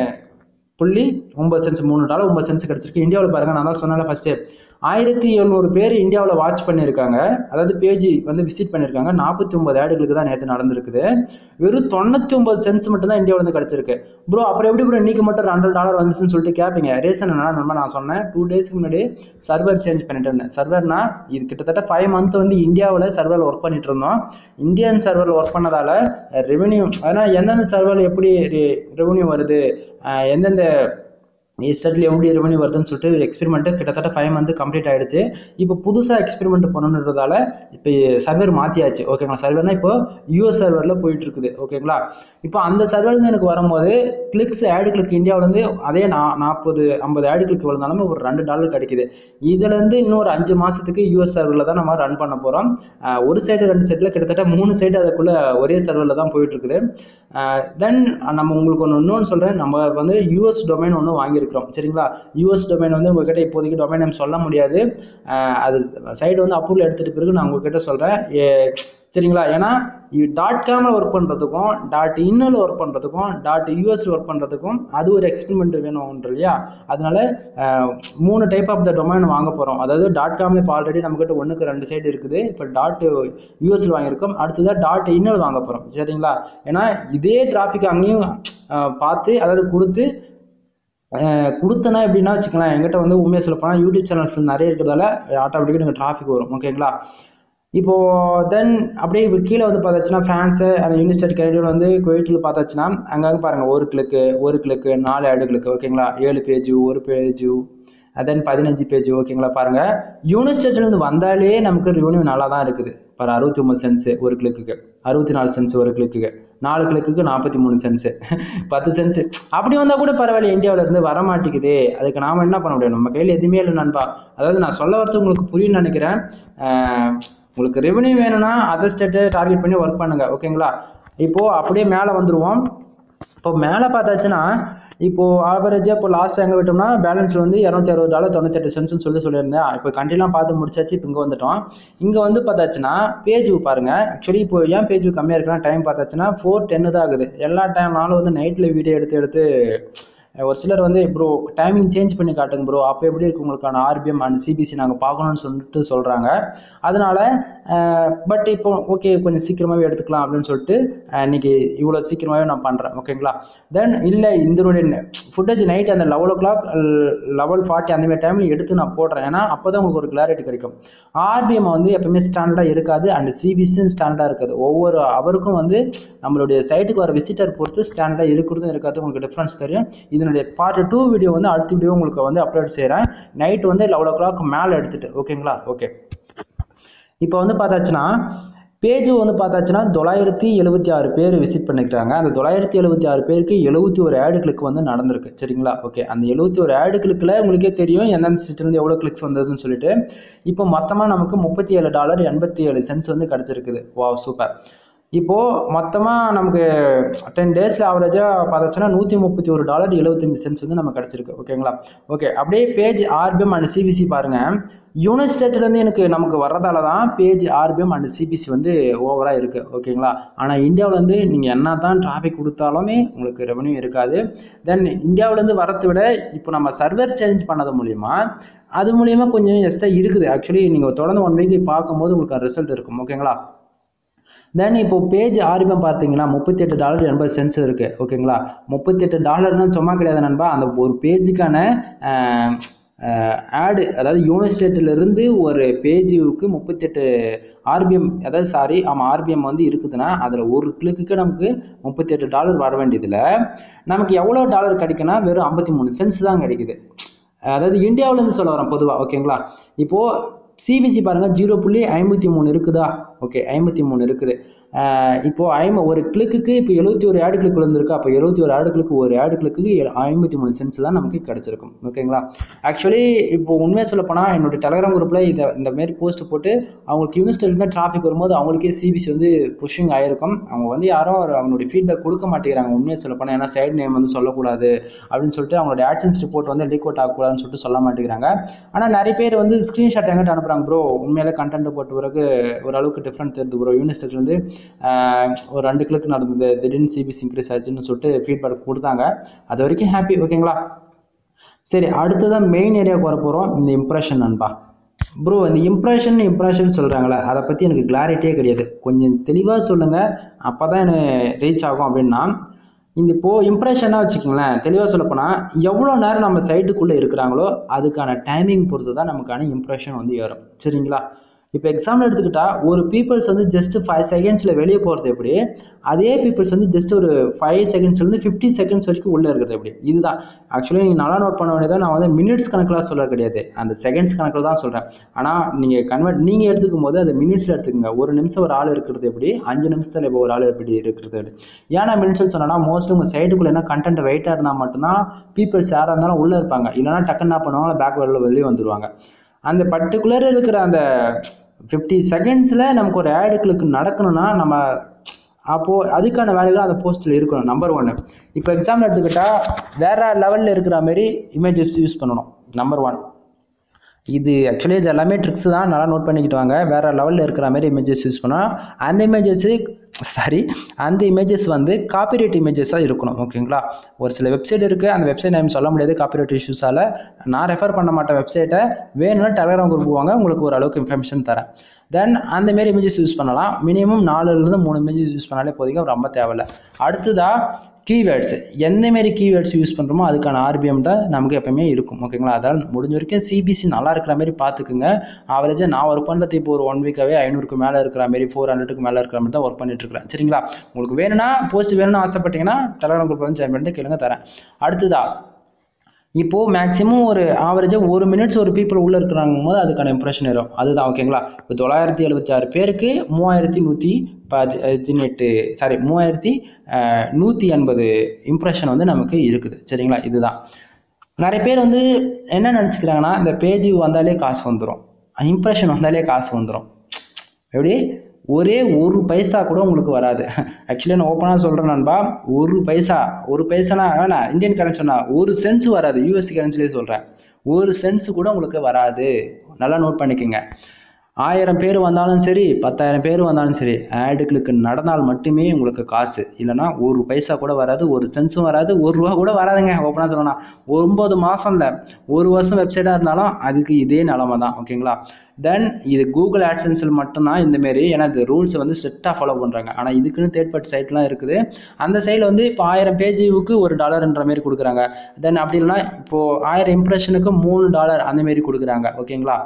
புள்ளி ஒன்பது சென்ஸ் மூணு டாலர் ஒன்பது சென்ஸ் கிடச்சிருக்கு இந்தியாவில் பாருங்கள் நான் தான் சொன்னேன் ஃபஸ்ட்டு ஆயிரத்தி எழுநூறு பேர் இந்தியாவில் வாட்ச் பண்ணியிருக்காங்க அதாவது பேஜ் வந்து விசிட் பண்ணியிருக்காங்க நாற்பத்தி ஒன்பது ஆடுகளுக்கு தான் நேற்று நடந்திருக்குது வெறும் தொண்ணூற்றி ஒன்பது சென்ஸ் மட்டும் தான் இந்தியாவில் வந்து கிடச்சிருக்கு ப்ரோ அப்புறம் எப்படி ப்ரோ இன்னைக்கு மட்டும் ஹண்ட்ரட் டாலர் வந்துச்சுன்னு சொல்லிட்டு கேட்பீங்க ரீசன் என்ன நம்ம நான் சொன்னேன் டூ டேஸ்க்கு முன்னாடி சர்வர் சேஞ்ச் பண்ணிட்டு இருந்தேன் சர்வர்னா இது கிட்டத்தட்ட ஃபைவ் மந்த் வந்து இந்தியாவில் சர்வரில் ஒர்க் பண்ணிட்டு இருந்தோம் இந்தியன் சர்வரில் ஒர்க் பண்ணதால ரெவென்யூ அதனால் எந்தெந்த சர்வரில் எப்படி ரெவென்யூ வருது எந்தெந்த ஸ்டேட்டில் எப்படி ரெவன்யூ வருதுன்னு சொல்லிட்டு எக்ஸ்பெரிமெண்ட்டு கிட்டத்தட்ட ஃபைவ் மந்த் கம்ப்ளீட் ஆயிடுச்சு இப்போ புதுசாக எக்ஸ்பெரிமெண்ட் பண்ணணுன்றதால இப்போ சர்வர் மாற்றியாச்சு ஓகேங்களா சர்வர்னா இப்போ யூஎஸ் சர்வரில் போயிட்டு இருக்குது ஓகேங்களா இப்போ அந்த சர்வர்லேருந்து எனக்கு வரும்போது கிளிக்ஸ் ஆடு கிளிக் இந்தியாவிலேருந்து அதே நா நாற்பது ஐம்பது ஆடு கிளிக் விழுந்தாலுமே ஒரு ரெண்டு டாலர் கிடைக்குது இதுலேருந்து இன்னொரு அஞ்சு மாதத்துக்கு யூஎஸ் சர்வரில் தான் நம்ம ரன் பண்ண போகிறோம் ஒரு சைடு ரெண்டு சைடில் கிட்டத்தட்ட மூணு சைடு அதுக்குள்ளே ஒரே சர்வரில் தான் போயிட்டு இருக்குது தென் நம்ம உங்களுக்கு ஒன்று இன்னொன்று சொல்கிறேன் நம்ம வந்து யூஎஸ் டொமைன் ஒன்று வாங்கியிருக்கிறோம் சரிங்களா யூஎஸ் டொமைன் வந்து உங்ககிட்ட இப்போதைக்கு டொமைன் நேம் சொல்ல முடியாது அது சைடு வந்து அப்ரூவல் எடுத்துகிட்ட பிறகு நான் உங்ககிட்ட சொல்கிறேன் சரிங்களா ஏன்னா டாட் காமில் ஒர்க் பண்ணுறதுக்கும் டாட் இன்னில் ஒர்க் பண்ணுறதுக்கும் டாட் யூஎஸ்ல ஒர்க் பண்ணுறதுக்கும் அது ஒரு எக்ஸ்பெரிமெண்ட் வேணும்ன்ற இல்லையா அதனால மூணு டைப் ஆஃப் த டொமைன் வாங்க போகிறோம் அதாவது டாட் காமில் இப்போ ஆல்ரெடி நம்மக்கிட்ட ஒன்றுக்கு ரெண்டு சைடு இருக்குது இப்போ டாட் யூஎஸ்ல வாங்கியிருக்கோம் அடுத்ததாக டாட் இன்னல் வாங்க போகிறோம் சரிங்களா ஏன்னா இதே டிராஃபிக் அங்கேயும் பார்த்து அதாவது கொடுத்து கொடுத்தனா எப்படின்னா வச்சுக்கலாம் எங்கிட்ட வந்து உண்மையை சொல்ல போனால் யூடியூப் சேனல்ஸ் நிறைய இருக்கிறதால ஆட்டோமேட்டிக்காக எனக்கு டிராஃபிக் வரும் ஓகேங்களா இப்போ தென் அப்படியே இப்போ கீழே வந்து பார்த்தாச்சுன்னா ஃப்ரான்ஸு அந்த யூனிஸ்டேட் கனடியில் வந்து குவைட்டில் பார்த்தாச்சுன்னா அங்கங்கே பாருங்கள் ஒரு கிளிக்கு ஒரு கிளிக்கு நாலு ஆடு கிளிக்கு ஓகேங்களா ஏழு பேஜு ஒரு பேஜு தென் பதினஞ்சு பேஜ் ஓகேங்களா பாருங்கள் யூனிஸ்டேட்லேருந்து வந்தாலே நமக்கு ரெவன்யூ நல்லா தான் இருக்குது பாரு அறுபத்தி ஒம்பது சென்ஸு ஒரு கிளிக்குக்கு அறுபத்தி நாலு சென்ஸ் ஒரு கிளிக்குக்கு நாலு கிளிக்குக்கு நாற்பத்தி மூணு சென்ஸு பத்து சென்ஸு அப்படி வந்தால் கூட பரவாயில்ல இந்தியாவில இருந்து வர மாட்டேங்குது அதுக்கு நாம் என்ன பண்ண முடியும் நம்ம கையில் எதுவுமே இல்லை நண்பா அதாவது நான் சொல்ல வரது உங்களுக்கு புரியும்னு நினைக்கிறேன் உங்களுக்கு ரெவன்யூ வேணும்னா அதர் ஸ்டேட்டை டார்கெட் பண்ணி ஒர்க் பண்ணுங்க ஓகேங்களா இப்போது அப்படியே மேலே வந்துடுவோம் இப்போ மேலே பார்த்தாச்சுன்னா இப்போ ஆவரேஜாக இப்போ லாஸ்ட் எங்கே விட்டோம்னா பேலன்ஸில் வந்து இரநூத்தி அறுபது டாலர் தொண்ணூத்தெட்டு சென்ட்ஸ்னு சொல்லி சொல்லியிருந்தேன் இப்போ கண்டிலாம் பார்த்து முடிச்சாச்சு இப்போ இங்கே வந்துட்டோம் இங்கே வந்து பார்த்தாச்சுன்னா பேஜ் பாருங்க ஆக்சுவலி இப்போ ஏன் பேஜ் கம்மியாக இருக்குன்னா டைம் பார்த்தாச்சுன்னா ஃபோர் டென்னு தான் ஆகுது எல்லா டைம்னாலும் வந்து நைட்டில் வீடியோ எடுத்து எடுத்து ஒரு சிலர் வந்து ப்ரோ டைமிங் சேஞ்ச் பண்ணி காட்டுங்க ப்ரோ அப்போ எப்படி இருக்கு உங்களுக்கான ஆர்பிஎம் அண்ட் சிபிசி நாங்கள் பார்க்கணும்னு சொல்லிட்டு சொல்கிறாங்க அதனால பட் இப்போ ஓகே கொஞ்சம் சீக்கிரமாகவே எடுத்துக்கலாம் அப்படின்னு சொல்லிட்டு இன்னைக்கு இவ்வளோ சீக்கிரமாகவே நான் பண்ணுறேன் ஓகேங்களா தென் இல்லை இதனுடைய ஃபுட்டேஜ் நைட் அந்த level o'clock level forty அந்த மாதிரி டைமில் எடுத்து நான் போடுறேன் ஏன்னா அப்போ தான் உங்களுக்கு ஒரு கிளாரிட்டி கிடைக்கும் ஆர்பிஎம் வந்து எப்பவுமே ஸ்டாண்டர்டாக இருக்காது அண்ட் சிபிசியும் ஸ்டாண்டர்டாக இருக்காது ஒவ்வொரு அவருக்கும் வந்து நம்மளுடைய சைட்டுக்கு வர விசிட்டர் பொறுத்து ஸ்டாண்டர்டாக இருக்கிறதும் இருக்காது உங்களுக்கு டிஃப்ரென்ஸ் தெரியும் இதனுடைய பார்ட் டூ வீடியோ வந்து அடுத்த வீடியோ உங்களுக்கு வந்து அப்லோட் செய்கிறேன் நைட் வந்து லெவல் ஓ கிளாக் மேலே எடுத்துட்டு ஓகேங்களா ஓகே இப்போ வந்து பார்த்தாச்சுன்னா பேஜ் வந்து பார்த்தாச்சுன்னா தொள்ளாயிரத்தி எழுபத்தி ஆறு பேர் விசிட் பண்ணிக்கிறாங்க அந்த தொள்ளாயிரத்தி எழுபத்தி ஆறு பேருக்கு எழுபத்தி ஒரு ஆடு கிளிக் வந்து நடந்திருக்கு சரிங்களா ஓகே அந்த எழுபத்தி ஒரு ஆடு கிளிக்கில் உங்களுக்கே தெரியும் எந்தெந்த ஸ்டேட்லேருந்து எவ்வளோ கிளிக்ஸ் வந்ததுன்னு சொல்லிட்டு இப்போ மொத்தமாக நமக்கு முப்பத்தி ஏழு டாலர் எண்பத்தி ஏழு சென்ஸ் வந்து கிடச்சிருக்குது வா சூப்பர் இப்போது மொத்தமாக நமக்கு டென் டேஸில் ஆவரேஜாக பார்த்தாச்சுன்னா நூற்றி முப்பத்தி ஒரு டாலர் எழுபத்தஞ்சு சென்ஸ் வந்து நமக்கு கிடச்சிருக்கு ஓகேங்களா ஓகே அப்படியே பேஜ் ஆர்பிஎம் அண்ட் சிபிசி பாருங்கள் யூனிஸ்டேட்லேருந்து எனக்கு நமக்கு வர்றதால தான் பேஜ் ஆர்பிஎம் அண்ட் சிபிசி வந்து ஓவராக இருக்குது ஓகேங்களா ஆனால் இந்தியாவில் வந்து நீங்கள் என்ன தான் டிராஃபிக் கொடுத்தாலுமே உங்களுக்கு ரெவன்யூ இருக்காது தென் இந்தியாவிலேருந்து வரதை விட இப்போ நம்ம சர்வர் சேஞ்ச் பண்ணது மூலிமா அது மூலியமாக கொஞ்சம் எக்ஸ்ட்ரா இருக்குது ஆக்சுவலி நீங்கள் தொடர்ந்து ஒன் வீக் பார்க்கும்போது உங்களுக்கு ரிசல்ட் இருக்கும் ஓகேங்களா தென் இப்போ பேஜ் ஆர்பிஎம் பார்த்தீங்கன்னா முப்பத்தி எட்டு டாலர் எண்பது சென்ஸ் இருக்கு ஓகேங்களா முப்பத்தி எட்டு டாலர்னு சும்மா கிடையாது நண்பா அந்த ஒரு பேஜுக்கான ஆடு அதாவது யூனிஸ்டேட்ல இருந்து ஒரு பேஜுக்கு முப்பத்தெட்டு ஆர்பிஎம் அதாவது சாரி ஆமாம் ஆர்பிஎம் வந்து இருக்குதுன்னா அதில் ஒரு கிளிக்கு நமக்கு முப்பத்தெட்டு டாலர் வர வேண்டியதில் நமக்கு எவ்வளோ டாலர் கிடைக்குன்னா வெறும் ஐம்பத்தி மூணு சென்ஸ் தான் கிடைக்குது அதாவது இந்தியாவிலேருந்து சொல்ல வரேன் பொதுவாக ஓகேங்களா இப்போது சிபிசி பாருங்க ஜீரோ புள்ளி ஐம்பத்தி மூணு இருக்குதா ஓகே ஐம்பத்தி மூணு இருக்குது ஆஹ் இப்போ ஐம்ப ஒரு கிளிக்கு இப்போ எழுபத்தி ஒரு ஆடு கிளிக் விழுந்திருக்கு அப்போ எழுபத்தி ஒரு ஆடு கிளிக்கு ஒரு ஆடு கிளிக்கு ஐம்பத்தி மூணு சென்ஸ் தான் நமக்கு கிடைச்சிருக்கும் ஓகேங்களா ஆக்சுவலி இப்போ உண்மையாக சொல்ல போனால் என்னோட டெலகிராம் குரூப்பில் இதை இந்த மாதிரி போஸ்ட் போட்டு அவங்களுக்கு யூனிவர்சிட்டியில் தான் டிராஃபிக் வரும்போது அவங்களுக்கே சிபிசி வந்து புஷிங் ஆயிருக்கும் அவங்க வந்து யாரும் ஒரு அவங்களுடைய ஃபீட்பேக் கொடுக்க மாட்டேங்கிறாங்க உண்மையாக சொல்ல போனால் ஏன்னா சைடு நேம் வந்து சொல்லக்கூடாது அப்படின்னு சொல்லிட்டு அவங்களோட ஆக்ஷன்ஸ் ரிப்போர்ட் வந்து லீக் அவுட் ஆகக்கூடாதுன்னு சொல்லிட்டு சொல்ல மாட்டேங்கிறாங்க ஆனால் நிறைய பேர் வந்து ஸ்க்ரீன்ஷாட் எங்கிட்ட அனுப்புறாங்க ப்ரோ உண்மையிலே கண்டென்ட் போட்ட பிறகு ஓரளவுக்கு டிஃப்ரெண்ட் தெரியுது ப்ரோ யூனிவர்சிட்டியில் வந்து ஆஹ் ஒரு ரெண்டு கிளிக் நடந்தது திடீர்னு சிபிசி இன்க்ரீஸ் ஆச்சுன்னு சொல்லிட்டு ஃபீட்பேக் கொடுத்தாங்க அது வரைக்கும் ஹாப்பி ஓகேங்களா சரி அடுத்ததான் மெயின் ஏரியாவுக்கு வர போகிறோம் இந்த இம்ப்ரெஷன் நண்பா ப்ரோ இந்த இம்ப்ரெஷன் இம்ப்ரெஷன் சொல்கிறாங்களே அதை பற்றி எனக்கு கிளாரிட்டியே கிடையாது கொஞ்சம் தெளிவாக சொல்லுங்கள் அப்போ தான் எனக்கு ரீச் ஆகும் அப்படின்னா இந்த இப்போது இம்ப்ரெஷனாக வச்சுக்கோங்களேன் தெளிவாக சொல்லப்போனால் எவ்வளோ நேரம் நம்ம சைட்டுக்குள்ளே இருக்கிறாங்களோ அதுக்கான டைமிங் பொறுத்து தான் நமக்கான இம்ப்ரெஷன் வந்து ஏறும் சரிங்களா இப்போ எக்ஸாம்பிள் எடுத்துக்கிட்டா ஒரு பீப்புள்ஸ் வந்து ஜஸ்ட் ஃபைவ் செகண்ட்ஸில் வெளியே போகிறது எப்படி அதே பீப்புள்ஸ் வந்து ஜஸ்ட் ஒரு ஃபைவ் செகண்ட்ஸ்லேருந்து ஃபிஃப்டி செகண்ட்ஸ் வரைக்கும் உள்ளே இருக்கிறது எப்படி இதுதான் ஆக்சுவலி நீங்கள் நல்லா நோட் பண்ண வேண்டியதாக நான் வந்து மினிட்ஸ் கணக்கில் சொல்ல கிடையாது அந்த செகண்ட்ஸ் கணக்கில் தான் சொல்கிறேன் ஆனால் நீங்கள் கன்வெர்ட் நீங்கள் எடுத்துக்கும் போது அது மினிட்ஸில் எடுத்துக்கோங்க ஒரு நிமிஷம் ஒரு ஆள் இருக்கிறது எப்படி அஞ்சு நிமிஷத்தில் இப்போ ஒரு ஆள் எப்படி இருக்கிறது எப்படி ஏன்னா மினிட்ஸ் சொன்னா மோஸ்ட்லி உங்கள் சைட்டுக்குள்ளே என்ன கண்டென்ட் வெயிட்டாக இருந்தால் மட்டும்தான் பீப்புள்ஸ் யாராக இருந்தாலும் உள்ளே இருப்பாங்க இல்லைனா டக்குன்னு என்ன பண்ணுவாங்க பேக் வெளில வெளியே வந்துடுவாங்க அந்த பர்டிகுலர் இருக்கிற அந்த ஃபிஃப்டி செகண்ட்ஸில் நமக்கு ஒரு ஆடு கிளிக் நடக்கணும்னா நம்ம அப்போது அதுக்கான வேலைகள் அந்த போஸ்ட்டில் இருக்கணும் நம்பர் ஒன்று இப்போ எக்ஸாம்பிள் எடுத்துக்கிட்டா வேற லெவலில் இருக்கிற மாதிரி இமேஜஸ் யூஸ் பண்ணணும் நம்பர் ஒன் இது ஆக்சுவலி இது எல்லாமே ட்ரிக்ஸ் தான் நல்லா நோட் பண்ணிக்கிட்டு வாங்க வேற லெவலில் இருக்கிற மாதிரி இமேஜஸ் யூஸ் பண்ணோம் அந்த இமேஜஸ் சாரி அந்த இமேஜஸ் வந்து காப்பிரைட் இமேஜஸாக இருக்கணும் ஓகேங்களா ஒரு சில வெப்சைட் இருக்குது அந்த வெப்சைட் நேம் சொல்ல முடியாது காப்பிரைட் இஷ்யூஸால் நான் ரெஃபர் பண்ண மாட்டேன் வெப்சைட்டை வேணும்னா டெலகிராம் குரூப் வாங்க உங்களுக்கு ஒரு அளவுக்கு இன்ஃபர்மேஷன் தரேன் தென் அந்த மாரி இமேஜஸ் யூஸ் பண்ணலாம் மினிமம் நாலுலேருந்து மூணு இமேஜஸ் யூஸ் பண்ணாலே போதிக்கும் ரொம்ப தேவையில்ல அடுத்ததாக கீவேர்ட்ஸ் எந்த மாரி கீவேர்ட்ஸ் யூஸ் பண்ணுறோமோ அதுக்கான ஆர்பிஎம் தான் நமக்கு எப்பவுமே இருக்கும் ஓகேங்களா அதால் முடிஞ்ச வரைக்கும் சிபிசி நல்லா இருக்கிற மாதிரி பார்த்துக்குங்க ஆவரேஜாக நான் ஒர்க் பண்ணுறது இப்போ ஒரு ஒன் வீக்காகவே ஐநூறுக்கு மேலே இருக்கிற மாதிரி ஃபோர் ஹண்ட்ரடுக்கு மேலே இருக்கிற மாதிரி தான் ஒர்க் பண்ணிட்டு இருக்கிறேன் சரிங்களா உங்களுக்கு வேணும்னா போஸ்ட் வேணும்னு ஆசைப்பட்டீங்கன்னா டெலகிராம் குரூப் வந்து ஜாயின் பண்ணிட்டு கேளுங்க தரேன் அடுத்ததா இப்போது மேக்ஸிமம் ஒரு ஆவரேஜாக ஒரு மினிட்ஸ் ஒரு பீப்புள் உள்ளே இருக்கிறாங்க போது அதுக்கான இம்ப்ரெஷன் வரும் அதுதான் ஓகேங்களா இப்போ தொள்ளாயிரத்தி எழுபத்தி ஆறு பேருக்கு மூவாயிரத்தி நூற்றி பதினெட்டு சாரி மூவாயிரத்தி நூற்றி எண்பது இம்ப்ரெஷன் வந்து நமக்கு இருக்குது சரிங்களா இதுதான் நிறைய பேர் வந்து என்ன நினச்சிக்கிறாங்கன்னா இந்த பேஜ் வந்தாலே காசு வந்துடும் இம்ப்ரெஷன் வந்தாலே காசு வந்துடும் எப்படி ஒரே ஒரு பைசா கூட உங்களுக்கு வராது ஆக்சுவலி நான் ஓப்பனாக சொல்கிறேன் நண்பா ஒரு பைசா ஒரு பைசானா வேணாம் இந்தியன் கரன்சி சொன்னா ஒரு சென்ஸ் வராது யூஎஸ் கரன்சிலே சொல்கிறேன் ஒரு சென்ஸ் கூட உங்களுக்கு வராது நல்லா நோட் பண்ணிக்கோங்க ஆயிரம் பேர் வந்தாலும் சரி பத்தாயிரம் பேர் வந்தாலும் சரி ஆடுகளுக்கு நடந்தால் மட்டுமே உங்களுக்கு காசு இல்லைன்னா ஒரு பைசா கூட வராது ஒரு சென்ஸும் வராது ஒரு ரூபா கூட வராதுங்க ஓப்பனாக சொல்லணும் ஒன்பது மாதம்ல ஒரு வருஷம் வெப்சைட்டாக இருந்தாலும் அதுக்கு இதே நிலமை தான் ஓகேங்களா தென் இது கூகுள் ஆட்சன்ஸில் மட்டும்தான் இந்தமாரி ஏன்னா இது ரூல்ஸை வந்து ஸ்ட்ரிக்டாக ஃபாலோ பண்ணுறாங்க ஆனால் இதுக்குன்னு தேர்ட் பார்ட்டி சைட்லாம் இருக்குது அந்த சைடில் வந்து இப்போ ஆயிரம் பேஜுக்கு ஒரு டாலர்ன்ற மாதிரி கொடுக்குறாங்க தென் அப்படி இல்லைன்னா இப்போது ஆயிரம் இம்ப்ரெஷனுக்கு மூணு டாலர் அந்த மாரி கொடுக்குறாங்க ஓகேங்களா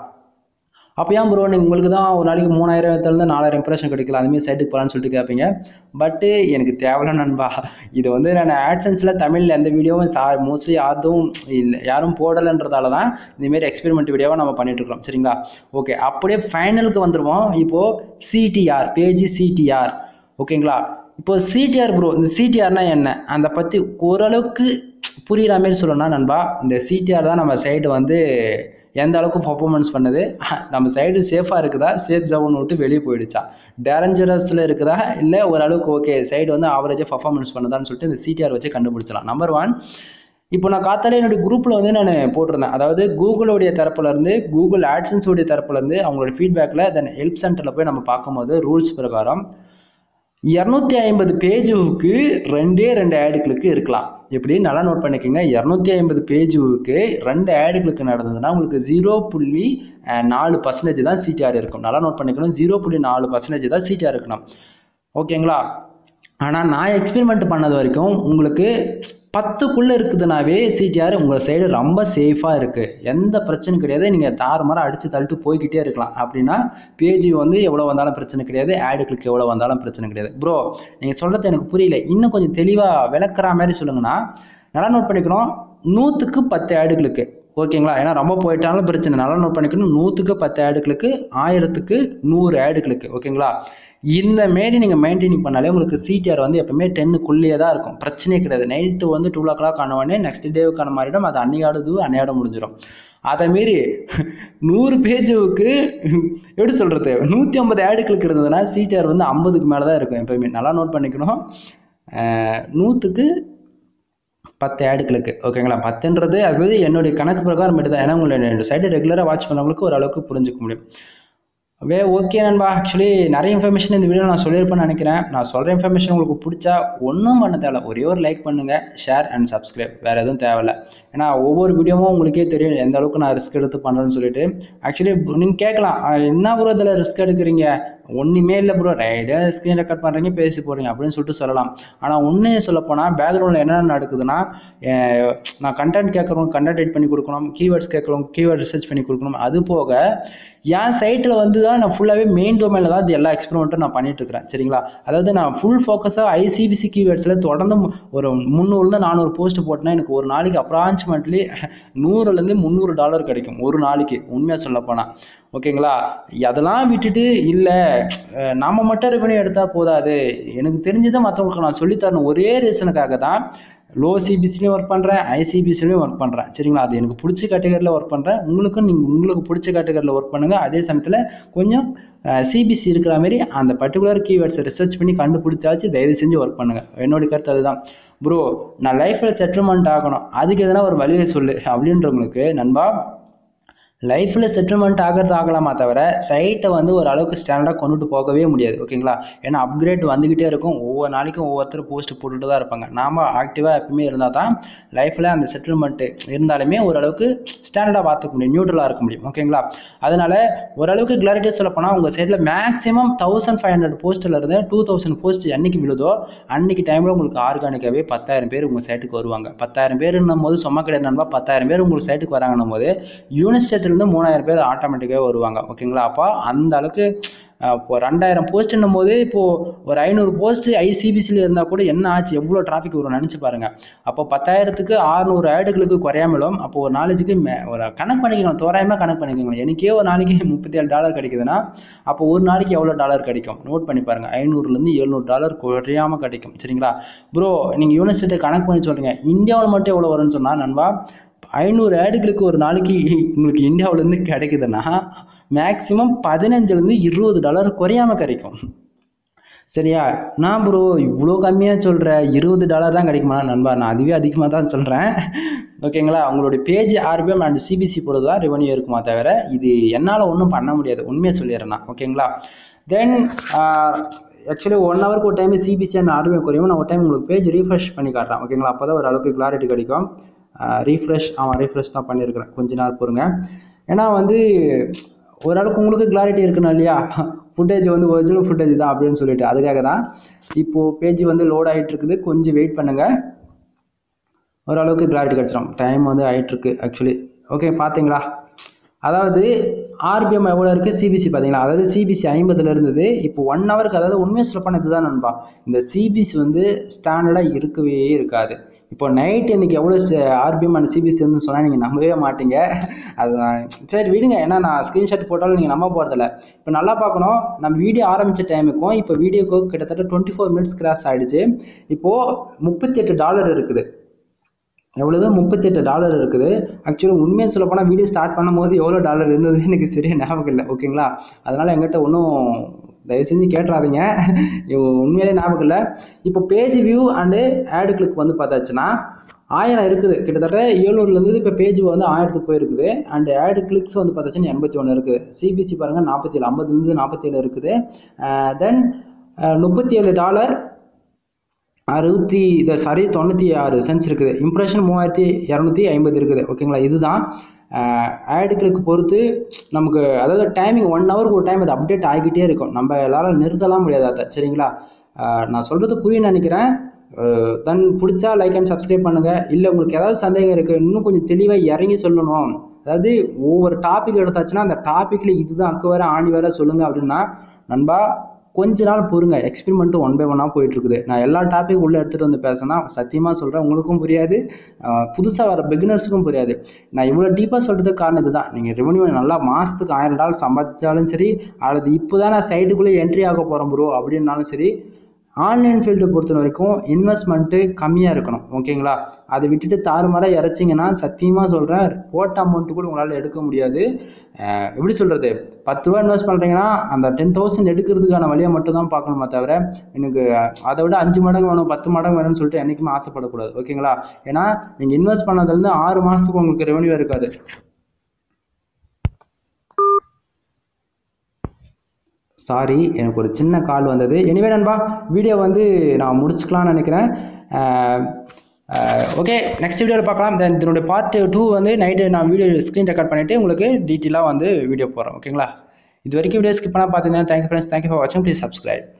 அப்போ ஏன் ப்ரோ நீங்கள் உங்களுக்கு தான் ஒரு நாளைக்கு மூணாயிரத்துலேருந்து நாலாயிரம் இம்ப்ரெஷன் கிடைக்கல அதுமாரி சைட்டுக்கு போகலான்னு சொல்லிட்டு கேட்பீங்க பட்டு எனக்கு தேவையில்ல நண்பா இது வந்து நான் ஆட்சன்ஸில் தமிழில் எந்த வீடியோவும் சா மோஸ்ட்லி யாரும் இல்லை யாரும் போடலைன்றதால தான் இந்தமாரி எக்ஸ்பெரிமெண்ட் வீடியோவை நம்ம பண்ணிட்டு இருக்கிறோம் சரிங்களா ஓகே அப்படியே ஃபைனலுக்கு வந்துடுவோம் இப்போது சிடிஆர் பேஜ் சிடிஆர் ஓகேங்களா இப்போ சிடிஆர் ப்ரோ இந்த சிடிஆர்னா என்ன அதை பற்றி ஓரளவுக்கு புரிகிற மாதிரி சொல்லணும்னா நண்பா இந்த சிடிஆர் தான் நம்ம சைடு வந்து எந்த அளவுக்கு பர்ஃபார்மன்ஸ் பண்ணுது நம்ம சைடு சேஃபாக இருக்குதா சேஃப் ஜோன் விட்டு வெளியே போயிடுச்சா டேரஞ்சரஸில் இருக்குதா இல்லை ஓரளவுக்கு ஓகே சைடு வந்து ஆவரேஜாக பர்ஃபார்மன்ஸ் பண்ணுதான்னு சொல்லிட்டு இந்த சிடிஆர் வச்சு கண்டுபிடிச்சலாம் நம்பர் ஒன் இப்போ நான் காத்தாலே என்னுடைய குரூப்பில் வந்து நான் போட்டிருந்தேன் அதாவது கூகுளோடைய தரப்புல இருந்து கூகுள் ஆட்சன்ஸோடைய தரப்புல இருந்து அவங்களோட ஃபீட்பேக்கில் தென் ஹெல்ப் சென்டரில் போய் நம்ம பார்க்கும்போது ரூல்ஸ் பிரகாரம் இரநூத்தி ஐம்பது பேஜுக்கு ரெண்டே ரெண்டு ஆடு கிளிக்கு இருக்கலாம் எப்படி நல்லா நோட் பண்ணிக்கோங்க இரநூத்தி ஐம்பது பேஜுக்கு ரெண்டு ஆடு கிளிக்கு நடந்ததுன்னா உங்களுக்கு ஜீரோ புள்ளி அஹ், நாலு பர்சன்டேஜ் தான் சிடிஆர் இருக்கும் நல்லா நோட் பண்ணிக்கணும் ஜீரோ புள்ளி நாலு பர்சன்டேஜ் தான் சிடிஆர் இருக்கணும் ஓகேங்களா ஆனால் நான் எக்ஸ்பெரிமெண்ட் பண்ணது வரைக்கும் உங்களுக்கு பத்துக்குள்ளே இருக்குதுனாவே சிடிஆர் உங்கள் சைடு ரொம்ப சேஃபாக இருக்குது எந்த பிரச்சனையும் கிடையாது நீங்கள் தாறுமாறாக அடித்து தள்ளிட்டு போய்கிட்டே இருக்கலாம் அப்படின்னா பேஜ் வந்து எவ்வளோ வந்தாலும் பிரச்சனை கிடையாது ஆடு கிளிக் எவ்வளோ வந்தாலும் பிரச்சனை கிடையாது ப்ரோ நீங்கள் சொல்கிறது எனக்கு புரியல இன்னும் கொஞ்சம் தெளிவாக விளக்குற மாதிரி சொல்லுங்கன்னா நல்லா நோட் பண்ணிக்கணும் நூற்றுக்கு பத்து ஆடுகளுக்கு ஓகேங்களா ஏன்னா ரொம்ப போயிட்டாலும் பிரச்சனை நல்லா நோட் பண்ணிக்கணும் நூற்றுக்கு பத்து ஆடுகளுக்கு ஆயிரத்துக்கு நூறு ஆடுகளுக்கு ஓகேங்களா இந்த மாரி நீங்கள் மெயின்டைன் பண்ணாலே உங்களுக்கு சிடிஆர் வந்து எப்பவுமே டென்னுக்குள்ளேயே தான் இருக்கும் பிரச்சனையே கிடையாது நைட்டு வந்து டூ ஓ கிளாக் ஆன உடனே நெக்ஸ்ட் டேவுக்கான மாறிடும் அது அன்னையாடுது அன்னையாட முடிஞ்சிடும் அதை மீறி நூறு பேஜுக்கு எப்படி சொல்கிறது நூற்றி ஐம்பது ஆடுகளுக்கு இருந்ததுன்னா சிடிஆர் வந்து ஐம்பதுக்கு மேலே தான் இருக்கும் எப்பயுமே நல்லா நோட் பண்ணிக்கணும் அஹ் நூற்றுக்கு பத்து ஆடுகளுக்கு ஓகேங்களா பத்துன்றது அது வந்து என்னுடைய கணக்கு பிரகாரம் மட்டும் தான் ஏன்னா உங்களை சைடு ரெகுலராக வாட்ச் பண்ணவங்களுக்கு ஓரளவுக்கு புரிஞ்சுக்க முடியும் வே ஓகே நண்பா ஆக்சுவலி நிறைய இன்ஃபர்மேஷன் இந்த வீடியோ நான் சொல்லியிருப்பேன்னு நினைக்கிறேன் நான் சொல்கிற இன்ஃபர்மேஷன் உங்களுக்கு பிடிச்சா ஒன்றும் பண்ண தேவையில்ல ஒரே ஒரு லைக் பண்ணுங்கள் ஷேர் அண்ட் சப்ஸ்கிரைப் வேறு எதுவும் தேவையில்ல ஏன்னா ஒவ்வொரு வீடியோவும் உங்களுக்கே தெரியும் எந்த அளவுக்கு நான் ரிஸ்க் எடுத்து பண்ணுறேன்னு சொல்லிட்டு ஆக்சுவலி நீங்கள் கேட்கலாம் "அஹ், என்ன ப்ரோ இதில் ரிஸ்க் எடுக்கிறீங்க ஒன்றுமே இல்லை ப்ரோ ரைடாக ஸ்க்ரீன் ரெக்கார்ட் பண்ணுறீங்க பேசி போகிறீங்க அப்படின்னு சொல்லிட்டு சொல்லலாம் ஆனால் உண்மையை சொல்லப்போனால் பேக்ரவுண்டில் என்னென்ன நடக்குதுன்னா அஹ், நான் கண்டென்ட் கேட்குறோம் கண்டென்ட் எடிட் பண்ணி கொடுக்கணும் கீவேர்ட்ஸ் கேட்குறோம் கீவேர்ட் ரிசர்ச் பண்ணி கொடுக்கணும் அது போக என் சைட்டில் வந்து தான் நான் ஃபுல்லாகவே மெயின் டொமைனில் தான் இது எல்லா எக்ஸ்பெரிமெண்ட்டும் நான் பண்ணிட்டு இருக்கிறேன் சரிங்களா அதாவது நான் ஃபுல் ஃபோக்கஸாக ஐசிபிசி கீவேர்ட்ஸில் தொடர்ந்து மு- ஒரு முந்நூறுலேருந்து நானூறு போஸ்ட் போட்டேன்னா எனக்கு ஒரு நாளைக்கு அப்ராக்சிமேட்லி நூறுலேருந்து முந்நூறு டாலர் கிடைக்கும் ஒரு நாளைக்கு உண்மையாக சொல்ல போனால் ஓகேங்களா அதெல்லாம் விட்டுட்டு இல்லை நம்ம மட்டும் ரெவன்யூ எடுத்தால் போதாது எனக்கு தெரிஞ்சதை மற்றவங்களுக்கு நான் சொல்லித்தரணும் ஒரே ரீசனுக்காக தான் லோ சிபிசிலையும் ஒர்க் பண்ணுறேன் ஐசிபிசிலையும் ஒர்க் பண்ணுறேன் சரிங்களா அது எனக்கு பிடிச்ச கேட்டகரியில் ஒர்க் பண்ணுறேன் உங்களுக்கும் நீங்கள் உங்களுக்கு பிடிச்ச கேட்டகரியில் ஒர்க் பண்ணுங்கள் அதே சமயத்தில் கொஞ்சம் சிபிசி இருக்கிற மாதிரி அந்த பர்டிகுலர் கீவேர்ட்ஸை ரிசர்ச் பண்ணி கண்டுபிடிச்சாச்சு தயவு செஞ்சு ஒர்க் பண்ணுங்கள் என்னுடைய கருத்து அதுதான் ப்ரோ நான் லைஃப்பில் செட்டில்மெண்ட் ஆகணும் அதுக்கு எதனா ஒரு வழியை சொல்லு அப்படின்றவங்களுக்கு நண்பா லைஃப்பில் செட்டில்மெண்ட் ஆகிறது ஆகலாமா தவிர சைட்டை வந்து ஒரு அளவுக்கு ஸ்டாண்டர்டாக கொண்டுட்டு போகவே முடியாது ஓகேங்களா ஏன்னா அப்கிரேட் வந்துக்கிட்டே இருக்கும் ஒவ்வொரு நாளைக்கும் ஒவ்வொருத்தர் போஸ்ட் போட்டுட்டு தான் இருப்பாங்க நாம ஆக்டிவாக எப்பவுமே இருந்தால் தான் லைஃப்பில் அந்த செட்டில்மெண்ட்டு இருந்தாலுமே ஓரளவுக்கு ஸ்டாண்டர்டாக பார்த்துக்க முடியும் நியூட்ரலாக இருக்க முடியும் ஓகேங்களா அதனால ஓரளவுக்கு கிளாரிட்டியாக சொல்ல போனால் உங்கள் சைடில் மேக்ஸிமம் தௌசண்ட் ஃபைவ் ஹண்ட்ரட் போஸ்ட்டில் இருந்து டூ தௌசண்ட் போஸ்ட் என்னைக்கு விழுதோ அன்னைக்கு டைமில் உங்களுக்கு ஆர்கானிக்காகவே பத்தாயிரம் பேர் உங்கள் சைட்டுக்கு வருவாங்க பத்தாயிரம் பேருன்னும் போது சும்மா கிடையாது நண்பா பத்தாயிரம் பேர் உங்களுக்கு சைட்டுக்கு வராங்கன்னும் போது யூனிஸ்டேட்லேருந்து மூணாயிரம் பேர் ஆட்டோமேட்டிக்காக வருவாங்க ஓகேங்களா அப்போ அந்த அளவுக்கு அஹ், இப்போ ரெண்டாயிரம் போஸ்ட்னும் போது இப்போ ஒரு ஐநூறு போஸ்ட் ஐசிபிசியில் இருந்தால் கூட என்ன ஆச்சு எவ்வளோ டிராஃபிக் வரும் நினச்சி பாருங்க அப்போ பத்தாயிரத்துக்கு ஆறுநூறு ஆடுகளுக்கு குறையாமலும் அப்போ ஒரு நாளைக்கு மே- ஒரு கணக்கு பண்ணிக்கணும் தோராயமாக கணக்கு பண்ணிக்கோங்க எனக்கே ஒரு நாளைக்கு முப்பத்தி ஏழு டாலர் கிடைக்குதுன்னா அப்போ ஒரு நாளைக்கு எவ்வளோ டாலர் கிடைக்கும் நோட் பண்ணி பாருங்க ஐநூறுலேருந்து எழுநூறு டாலர் குறையாம கிடைக்கும் சரிங்களா ப்ரோ நீங்கள் யூனிவர்சிட்டி கணக்கு பண்ணி சொல்றீங்க இந்தியாவில் மட்டும் எவ்வளோ வரும்னு சொன்னால் நண்பா ஐநூறு ஆடுகளுக்கு ஒரு நாளைக்கு உங்களுக்கு இந்தியாவிலேருந்து கிடைக்குதுன்னா மேக்ஸிமம் பதினஞ்சுலேருந்து இருபது டாலர் குறையாம கிடைக்கும் சரியா நான் ப்ரோ இவ்வளோ கம்மியாக சொல்கிற இருபது டாலர் தான் கிடைக்குமா நண்பா நான் அதுவே அதிகமாக தான் சொல்கிறேன் ஓகேங்களா உங்களுடைய பேஜ் ஆர்பிஎம் அண்ட் சிபிசி பொறுத்து தான் ரெவன்யூ இருக்குமா தவிர இது என்னால் ஒன்றும் பண்ண முடியாது உண்மையை சொல்லிடுறேன் நான் ஓகேங்களா தென் ஆக்சுவலி ஒன் ஹவருக்கு ஒரு டைம் சிபிசி அண்ட் ஆர்பிஎம் குறையும் நான் ஒரு டைம் உங்களுக்கு பேஜ் ரீஃப்ரெஷ் பண்ணி காட்டுறேன் ஓகேங்களா அப்போ தான் ஓரளவுக்கு கிளாரிட்டி கிடைக்கும் ரீஃப்ரெஷ் ஆமாம் ரீஃப்ரெஷ் தான் பண்ணியிருக்கிறேன் கொஞ்ச நேரம் பொறுங்க ஏன்னா வந்து ஓரளவுக்கு உங்களுக்கு கிளாரிட்டி இருக்கணும் இல்லையா ஃபுட்டேஜ் வந்து ஒரிஜினல் ஃபுட்டேஜ் தான் அப்படின்னு சொல்லிட்டு அதுக்காக தான் இப்போது பேஜ் வந்து லோட் ஆகிட்டு இருக்குது கொஞ்சம் வெயிட் பண்ணுங்கள் ஓரளவுக்கு கிளாரிட்டி கிடச்சிரும் டைம் வந்து ஆயிட்டிருக்கு ஆக்சுவலி ஓகே பார்த்தீங்களா அதாவது ஆர்பிஎம் எவ்வளோ இருக்குது சிபிசி பார்த்தீங்களா அதாவது சிபிசி ஐம்பதுல இருந்தது இப்போ ஒன் ஹவருக்கு அதாவது உண்மையை சொல்ல போனால் இதுதான் நண்பா இந்த சிபிசி வந்து ஸ்டாண்டர்டாக இருக்கவே இருக்காது இப்போ நைட் இன்னைக்கு எவ்வளோ ஆர்பிஎம் அண்ட் சிபிசி இருந்து சொன்னால் நீங்கள் நம்பவே மாட்டீங்க அது நான் சரி விடுங்க ஏன்னா நான் ஸ்க்ரீன்ஷாட் போட்டாலும் நீங்கள் நம்ப போகிறதில்ல இப்போ நல்லா பார்க்கணும் நம்ம வீடியோ ஆரம்பித்த டைமுக்கும் இப்போ வீடியோக்கு கிட்டத்தட்ட டுவெண்ட்டி ஃபோர் மினிட்ஸ் கிராஸ் ஆகிடுச்சு இப்போது முப்பத்தி எட்டு டாலர் இருக்குது எவ்வளவு முப்பத்தெட்டு டாலர் இருக்குது ஆக்சுவலி உண்மையை சொல்ல போனால் வீடியோ ஸ்டார்ட் பண்ணும்போது எவ்வளோ டாலர் இருந்தது எனக்கு சரியா ஞாபகம் இல்லை ஓகேங்களா அதனால் எங்கிட்ட ஒன்றும் தயவு செஞ்சு கேட்டுறாதீங்க இது உண்மையிலே ஞாபகம் இல்லை இப்போ page view and ad click வந்து பார்த்தாச்சுன்னா ஆயிரம் இருக்குது கிட்டத்தட்ட ஏழுநூறுலேருந்து இப்போ பேஜ் வந்து ஆயிரத்துக்கு போயிருக்குது அண்ட் ஆட் கிளிக்ஸ் வந்து பார்த்தாச்சுன்னா எண்பத்தி ஒன்று இருக்குது சிபிசி பாருங்கள் நாற்பத்தி ஏழு ஐம்பதுலேருந்து நாற்பத்தி ஏழு இருக்குது தென் முப்பத்தி ஏழு டாலர் அறுபத்தி இது சாரி தொண்ணூற்றி ஆறு சென்ஸ் இருக்குது இம்ப்ரெஷன் மூவாயிரத்தி இரநூத்தி ஐம்பது இருக்குது ஓகேங்களா இதுதான் ஆடு கிளிக் பொறுத்து நமக்கு அதாவது டைமிங் ஒன் ஹவருக்கு ஒரு டைம் அது அப்டேட் ஆகிக்கிட்டே இருக்கும் நம்ம எல்லாரும் நிறுத்தலாம் முடியாது அதை சரிங்களா நான் சொல்கிறது புரியும் நினைக்கிறேன் தென் பிடிச்சா லைக் அண்ட் சப்ஸ்கிரைப் பண்ணுங்கள் இல்லை உங்களுக்கு ஏதாவது சந்தேகம் இருக்குது இன்னும் கொஞ்சம் தெளிவாக இறங்கி சொல்லணும் அதாவது ஒவ்வொரு டாபிக் எடுத்தாச்சுன்னா அந்த டாப்பிக்கில் இதுதான் அக்கு வேற ஆணி வேற சொல்லுங்கள் அப்படின்னா நண்பா கொஞ்ச நாள் பொறுங்க எக்ஸ்பெரிமெண்ட்டு ஒன் பை ஒன்னாக போயிட்டு இருக்குது நான் எல்லா டாபிக் உள்ளே எடுத்துகிட்டு வந்து பேசினா சத்தியமாக சொல்கிறேன் உங்களுக்கும் புரியாது புதுசாக வர பிகினர்ஸுக்கும் புரியாது நான் இவ்வளோ டீப்பாக சொல்கிறதுக்கு காரணம் இதுதான் நீங்கள் ரெவன்யூ நல்லா மாதத்துக்கு ஆயிரம் டாலர் சம்பாதிச்சாலும் சரி அல்லது இப்போ தான் நான் சைட்டுக்குள்ளே என்ட்ரி ஆக போகிறேன் ப்ரோ அப்படின்னாலும் சரி ஆன்லைன் ஃபீல்டு பொறுத்த வரைக்கும் இன்வெஸ்ட்மெண்ட்டு கம்மியாக இருக்கணும் ஓகேங்களா அதை விட்டுட்டு தாறுமாறாக இறச்சிங்கன்னா சத்தியமாக சொல்கிறேன் போட்ட அமௌண்ட்டு கூட உங்களால் எடுக்க முடியாது எப்படி சொல்கிறது பத்து ரூபா இன்வெஸ்ட் பண்ணுறீங்கன்னா அந்த டென் தௌசண்ட் எடுக்கிறதுக்கான வழியை மட்டும் தான் பார்க்கணுமே தவிர எனக்கு அதை விட அஞ்சு மடங்கு வேணும் பத்து மடங்கு வேணும்னு சொல்லிட்டு என்றைக்குமே ஆசைப்படக்கூடாது ஓகேங்களா ஏன்னா நீங்கள் இன்வெஸ்ட் பண்ணதுலேருந்து ஆறு மாதத்துக்கு உங்களுக்கு ரெவன்யூ இருக்காது சாரி எனக்கு ஒரு சின்ன கால் வந்தது எனிவே நண்பா வீடியோ வந்து நான் முடிச்சுக்கலாம்னு நினைக்கிறேன் ஓகே நெக்ஸ்ட் வீடியோவில் பார்க்கலாம் தென் இதனுடைய பார்ட் டூ வந்து நைட்டு நான் வீடியோ ஸ்க்ரீன் ரெக்கார்ட் பண்ணிவிட்டு உங்களுக்கு டீட்டெயிலாக வந்து வீடியோ போடுறேன் ஓகேங்களா இது வரைக்கும் வீடியோ ஸ்கிப் பண்ணால் பார்த்தீங்கன்னா தேங்க்யூ ஃப்ரெண்ட்ஸ் தேங்க்யூ ஃபார் வாட்சிங் ப்ளீஸ் சப்ஸ்கிரைப்